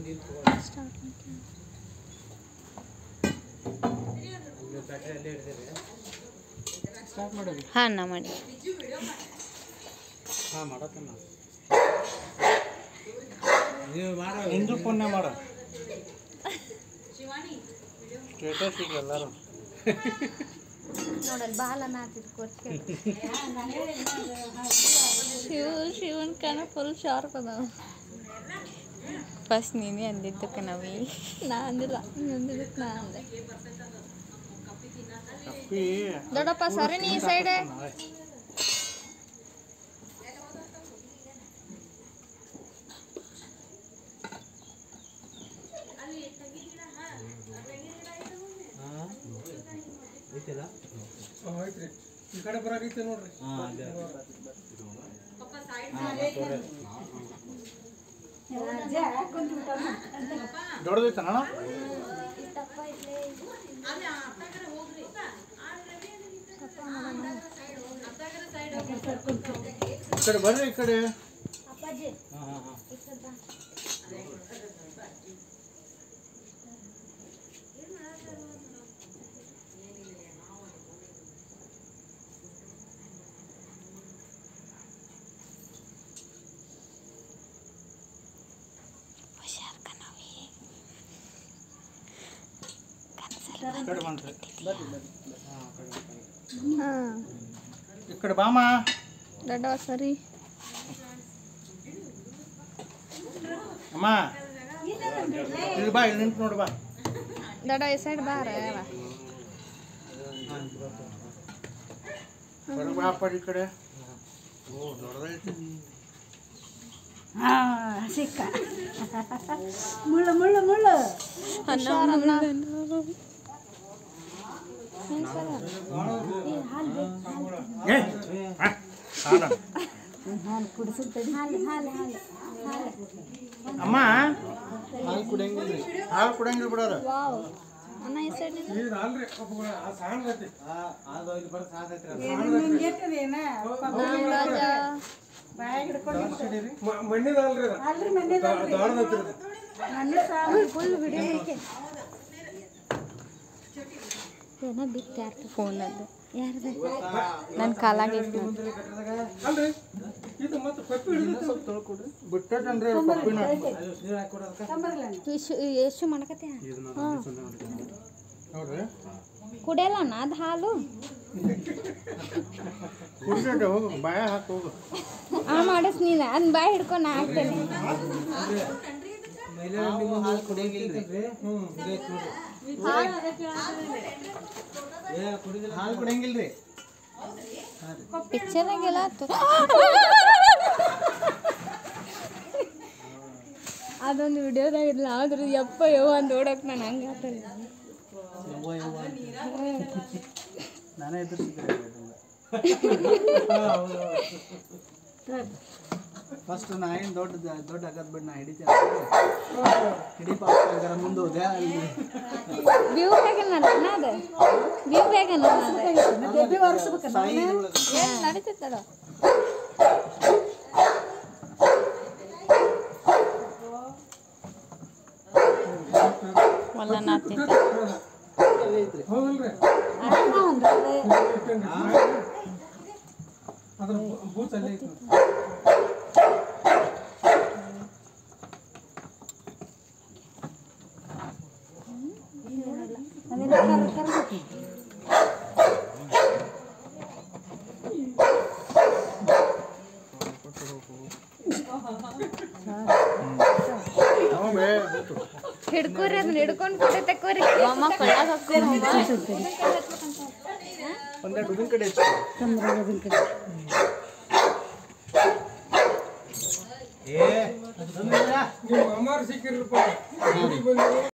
Start ಮಾಡೋದು ಹಾಂ ನಾ ಮಾಡಿ ಹಾಂ ಮಾಡತ್ತಮ್ಮ ನೀವು ಮಾಡೋ ಹಿಂದೂ ಪುಣ್ಯ ಮಾಡೋ ಸ್ಟೇಟಸ್ ಈಗ ಎಲ್ಲರೂ ನೋಡಲ್ ಬಾಲನ ಹಾಕಿದ್ ಶಿವ ಶಿವನ್ ಕಣ ಫುಲ್ ಶಾರ್ಪ್ ಅದಾವ ಫಸ್ಟ್ ನೀನೇ ಅಂದಿದ್ದಕ್ಕೆ ನಾವಿ ನಾ ಅಂದಿಲ್ಲ ನೀ ಅಂದಿದ್ದಕ್ಕೆ ನಾ ಅಂದೆ ಕಪ್ಪಿ ದೊಡ್ಡಪ್ಪ ಸರಿ ನೀ ಈ ಸೈಡ್ ಹಾಂ ಐತಿಲ್ಲ ಈ ಕಡೆ ಬರಾಕೈತಿ ನೋಡ್ರಿ ಹಾಂ ಅದೇ ದೊಡ್ಡದೈತೆ ಅಣ್ಣ ಈ ಕಡೆ ಬರ್ರಿ ಈ ಕಡೆ ಹಾಂ ಹಾಂ ಹಾಂ ಈ ಕಡೆ ಬಂದ್ರಿ ಹಾಂ ಕಡೆ ಕಡೆ. ಹಾಂ ಈ ಕಡೆ ಬಾಮ ದೊಡ್ಡವ ಸರಿ ಅಮ್ಮ ಇಲ್ಲಿ ಬಾ ಇಲ್ಲಿ ನಿಂತು ನೋಡು ಬಾ ದೊಡ್ಡ ಈ ಸೈಡ್ ಬಾರ ಬರ ಬಾ ಪಡಿ ಈ ಕಡೆ ಓ ದೊಡ್ಡದೈತಿ ಸಿಕ್ಕ ಮುಳ್ಳು ಮುಳ್ಳು ಮುಳ್ಳು ಏ ಹಾ, ಹಾಲು. ಹಾಲು ಕುಡಿಸುತ್ತದೆ ಹಾಲು ಹಾಲು ಹಾಲು ಅಮ್ಮ ಹಾಲು ಕುಡಿಯಂಗಿಲ್ರಿ ಹಾಲು ಕುಡಿಯಂಗಿಲ್ಲ ಬಿಡೋರು ವಾವ್ ಅಣ್ಣ ಈ ಸೈಡ್ ಇದು ಅಲ್ರಿ ಒಬ್ಬ ಆ ಸಾಣ್ ಐತಿ ರಾಜ ಬಾಯಾಗ ಹಿಡ್ಕೊಂಡು ಮ- ಮಣ್ಣಿದ ಅಲ್ರಿ ಅದು ಅಲ್ರಿ ಮನೆ ದಾಳದೈತಿ ಇದು. ನನ್ನ ಸಾಲು ಫುಲ್ ಬಿಡಿ ಏನೋ ಬಿತ್ತು ಯಾರ್ದು ಫೋನದ್ದು ಯಾರ್ದು ನನ್ನ ಕಾಲಾಗೈತಿ ಅಲ್ರಿ ಇದು ಮತ್ತೆ ಪಪ್ಪಿ ಹಿಡಿದು ಬಿಟ್ಟೇಟನ್ರಿ ಪಪ್ಪಿನ ಎಷ್ಟು ಎಷ್ಟು ಮಾಡಕತ್ತೆ ನೋಡ್ರಿ ಕುಡಿಯಲ್ಲ ಅಣ್ಣ ಅದು ಹಾಲು ಕುಡಿದ್ರೆ ಹೋಗು ಬಾಯ ಹಾಕಿ ಹೋಗು ಆ ಮಾಡಸ್ ನೀನು ಅದನ್ನ ಬಾಯ್ ಹಿಡ್ಕೊಂಡು ನಾ ಹಾಕ್ತೇನೆ ಹಾಲು ಕುಡಿಯಂಗಿಲ್ರಿ ಹಾಲು ಕುಡಿಯಂಗಿಲ್ರಿ ಪಿಕ್ಚರ್ನಾಗೆಲ್ಲ ಅದೊಂದು ವಿಡಿಯೋದಾಗ ಇಲ್ಲ ಆದ್ರೆ ಯಪ್ಪ ಯವ್ವ ಅಂತ ಓಡಕ್ ನಾನು ಹಂಗೆ ಆಗ್ತದೆ ನಾನೇ ಎದುರಿಸಿದ್ದೆ ಫಸ್ಟ್ ನಾ ಏನು ದೊಡ್ಡ ದೊಡ್ಡ ಆಗದ್ ಬಿಟ್ಟು ನಾ ಹಿಡಿತೇನೆ ಹಿಡಿ ಪಾಪ ಜರ ಮುಂದೆ ಹೋದೆ ಅಲ್ಲಿ ವ್ಯೂ ಬೇಕನ್ನಲ್ಲ ಅದು ವ್ಯೂ ಬೇಕನ್ನಲ್ಲ ಡೆಬ್ಬಿ ಒರೆಸ್ಬೇಕು ಸಾಯಿ ಇದ್ರೊಳಗೆ. ಏನು ನಡೀತಿತ್ತಲ್ಲ ಒಲ್ಲ ನಾತಿದ್ದ ಅಲ್ಲೇ ಐತ್ರಿ ಹೌದಲ್ರಿ ಅದ್ರ ಬೂತ್ ಅಲ್ಲೇ ಐತಿ ನೋಡ್ರಿ. ಹ್ಞೂ ಬೇ ಹಿಡ್ಕೋರಿ ಅದನ್ನ ಹಿಡ್ಕೊಂಡು ಕೊಡೆ ತಕ್ಕೋರಿ ಅಮ್ಮ ಕೊಳ್ಳಾಗ ಒಂದೆರಡು ಉದಿನ ಕಡೆ ಹಚ್ಚು ಏ ನಿಮ್ಮ ಅಮ್ಮಾರು ಸಿಕ್ಕಿರ್ರಪ್ಪ ಊರಿಗೆ ಬಂದಿರಿ